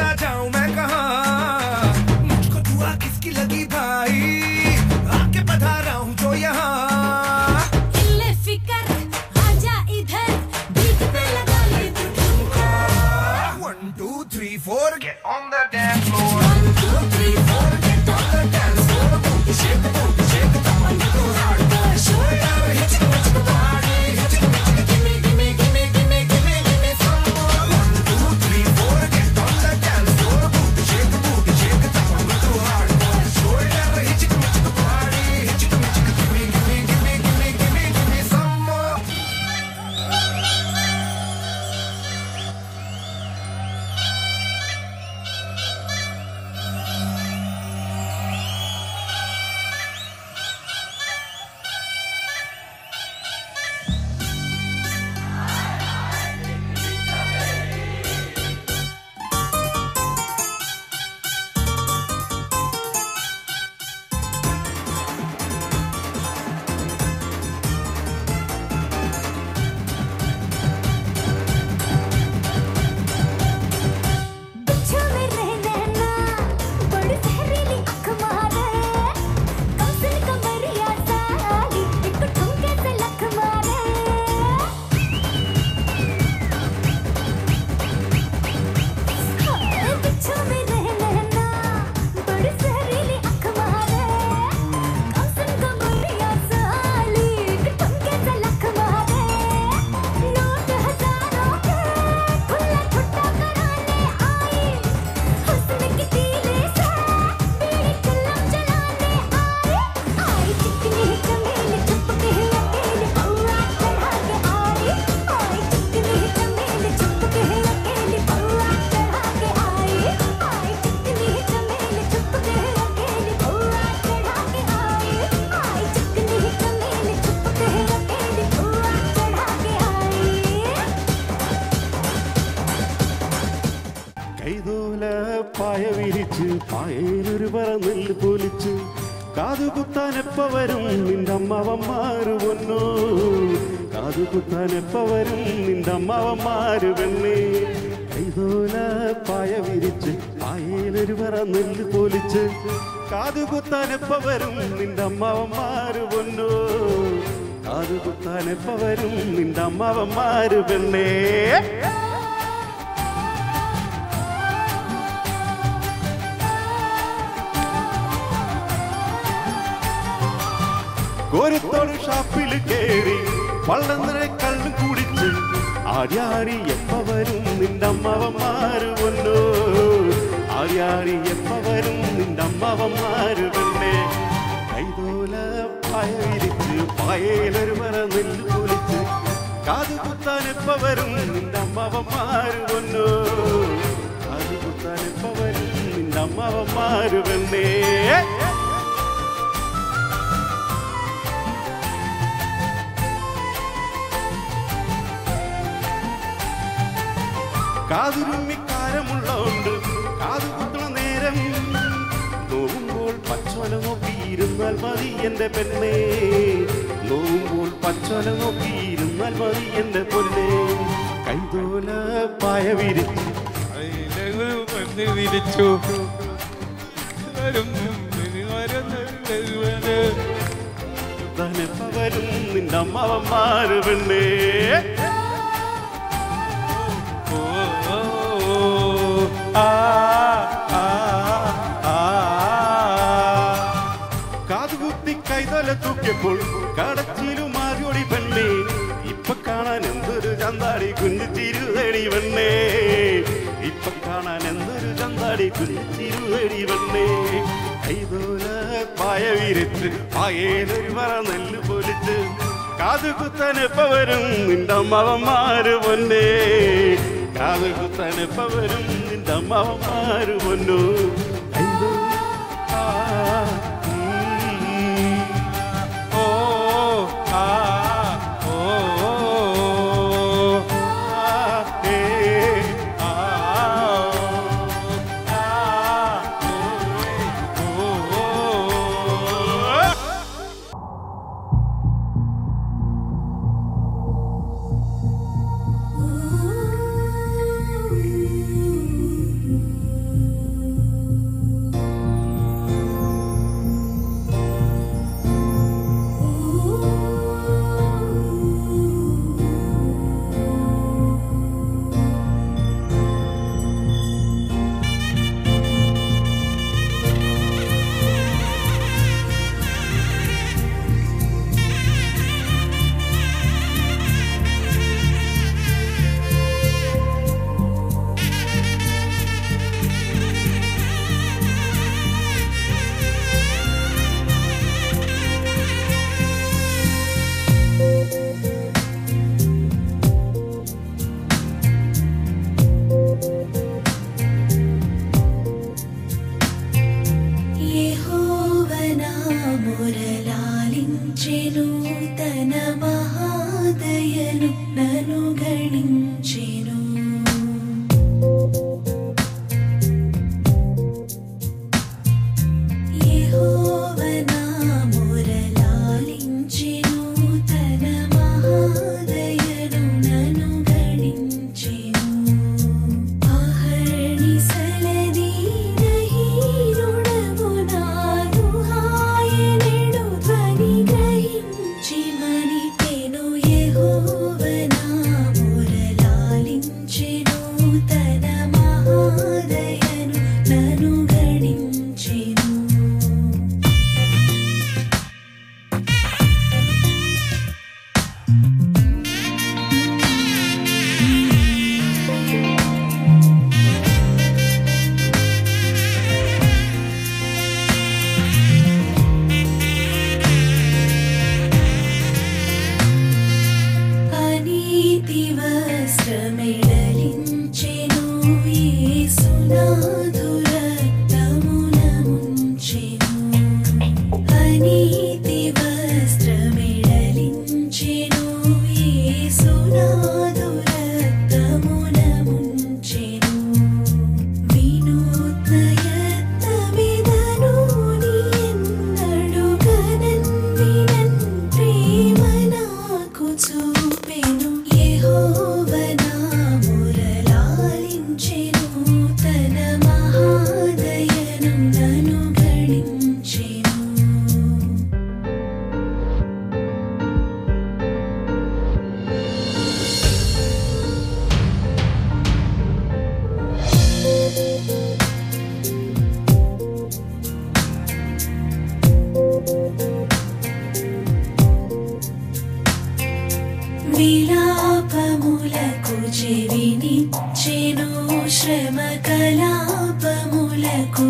जाऊं मैं कहा मुझको दुआ किसकी लगी भाई आके पधारा हूँ जो यहाँ इल्ले फिकर आजा इधर बीट पे लगा ले तू ठुमका One, two, three, four, get on the dance floor. One, two, three, four, get on the dance floor. Booty shake, booty shake, tap on the hardcore shoulder. Hit it, hit it, body, hit it, hit it, gimme, gimme, gimme, gimme, gimme, gimme some more. One, two, three, four, get on the dance floor. Booty shake, booty shake, tap on the hardcore shoulder. Hit it, hit it, body, hit it, hit it, gimme, gimme, gimme, gimme, gimme, gimme some more. बिच्छू में रह नैना बड़ी जहरीली आँख मारे कौसन कमरिया साली एक ठुमके से लख मारे हाय बिच्छू में रह नैना बड़ी जहरीली आँख मारे कौसन कमरिया साली एक ठुमके से लख मारे नोट हजारों के खुला छुट्टा कराने आई हुस्न की तीली से बीड़ी चिल्लम चलाने आई आई चिकनी चमेली छुप के अकेली पौआ चढ़ा के आई आई चिकनी चमेली छुप के अकेली पौआ चढ़ा के आई आई चिकनी चमेली छुप के अकेली पौआ चढ़ा के आई आई चिकनी चमेली छुप के अकेली पौआ चढ़ा के आई കൈതോല പായ വിരിച്ച് പായയിലൊരു പറ നെല്ല് പൊലിച്ച് കാതുകുത്താൻ എപ്പ വരും നിന്റെ അമ്മാവന്മാര് പൊന്നോ കാതുകുത്താൻ എപ്പ വരും നിന്റെ അമ്മാവന്മാര് പെണ്ണേ കൈതോല പായ വിരിച്ച് പായയിലൊരു പറ നെല്ല് പൊലിച്ച് കാതുകുത്താൻ എപ്പ വരും നിന്റെ അമ്മാവന്മാര് പൊന്നോ കാതുകുത്താൻ എപ്പ വരും നിന്റെ അമ്മാവന്മാര് പെണ്ണേ കോരത്തോട് ഷാപ്പിൽ കേറി വള്ളം നിറയെ കള്ളും കുടിച്ച് ആടിയാടി എപ്പ വരും നിന്റെ അമ്മാവന്മാര് പൊന്നോ ആടിയാടി എപ്പ വരും നിന്റെ അമ്മാവന്മാര് പെണ്ണേ കൈതോല പായ വിരിച്ച് പായയിലൊരു മര നെല്ല് പൊലിച്ച് കാതു കുത്താൻ എപ്പ വരും നിന്റെ അമ്മാവന്മാര് പൊന്നോ കാതു കുത്താൻ എപ്പ വരും നിന്റെ അമ്മാവന്മാര് പെണ്ണേ കാതുരുമ്മിക്കാരമുള്ളതുകൊണ്ട് കാതു കുത്തണ നേരം നോവുമ്പോൾ പച്ചോല നോക്കിയിരുന്നാൽ മതി എന്റെ പെണ്ണേ നോവുമ്പോൾ പച്ചോല നോക്കിയിരുന്നാൽ മതി എന്റെ പൊന്നേ കൈതോല പായ വിരിച്ച് വന്ന് വിരിച്ചു വരും വരുന്നത് തനെപ്പ വരും നിന്റെ അമ്മാവന്മാര് പെണ്ണേ ഓ ഓ, ഓ, ആ ആ ആ കാതുകുത്തി കൈതോല തൂക്കിയപ്പോൾ കടച്ചിലു മാറിയോടി പെണ്ണേ ഇപ്പൊ കാണാൻ എന്തൊരു ചന്താടി കുഞ്ഞു ചിരുതടി പെണ്ണേ ഇപ്പൊ കാണാൻ എന്തൊരു ചന്താടി കുഞ്ഞു ചിരുതടി പെണ്ണേ കൈതോല പായ വിരിച്ച് പായേലൊരു പറ നെല്ല് പൊലിച്ച് കാതുകുത്താൻ എപ്പ വരും നിന്റെ അമ്മാവന്മാര് പൊന്നേ കാതുകുത്താൻ എപ്പ വരും നിന്റെ അമ്മാവന്മാര് പൊന്നു കൈതോല ആ ഉം. ഓ ആ ഓ ആ, ഏ, ആ, ആ, ഓ ഓ Ooh.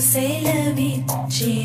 സേലവിച്ചിടാം